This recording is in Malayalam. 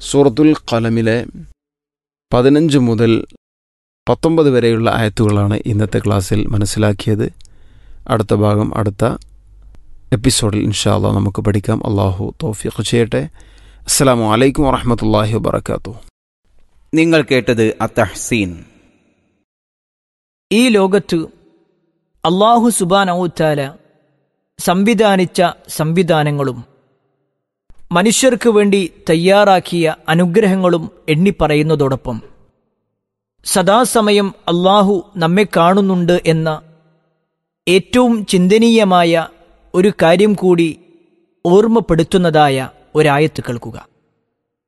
സൂറത്തുൽ കലമിലെ പതിനഞ്ച് മുതൽ പത്തൊമ്പത് വരെയുള്ള ആയത്തുകളാണ് ഇന്നത്തെ ക്ലാസ്സിൽ മനസ്സിലാക്കിയത് അടുത്ത ഭാഗം അടുത്ത എപ്പിസോഡിൽ ഇൻഷാല്ല നമുക്ക് പഠിക്കാം അള്ളാഹു തോഫിഖ് ചെയ്യട്ടെ അസ്സാം വലൈക്കും വാഹമത്തല്ലാഹി വാബർക്കാത്തു നിങ്ങൾ കേട്ടത് അത്തഹ്സീൻ ഈ ലോകത്ത് അള്ളാഹു സുബാനൌത്താല സംവിധാനിച്ച സംവിധാനങ്ങളും മനുഷ്യർക്ക് വേണ്ടി തയ്യാറാക്കിയ അനുഗ്രഹങ്ങളും എണ്ണിപ്പറയുന്നതോടൊപ്പം സദാസമയം അള്ളാഹു നമ്മെ കാണുന്നുണ്ട് എന്ന ഏറ്റവും ചിന്തനീയമായ ഒരു കാര്യം കൂടി ഓർമ്മപ്പെടുത്തുന്നതായ ഒരായത്ത് കേൾക്കുക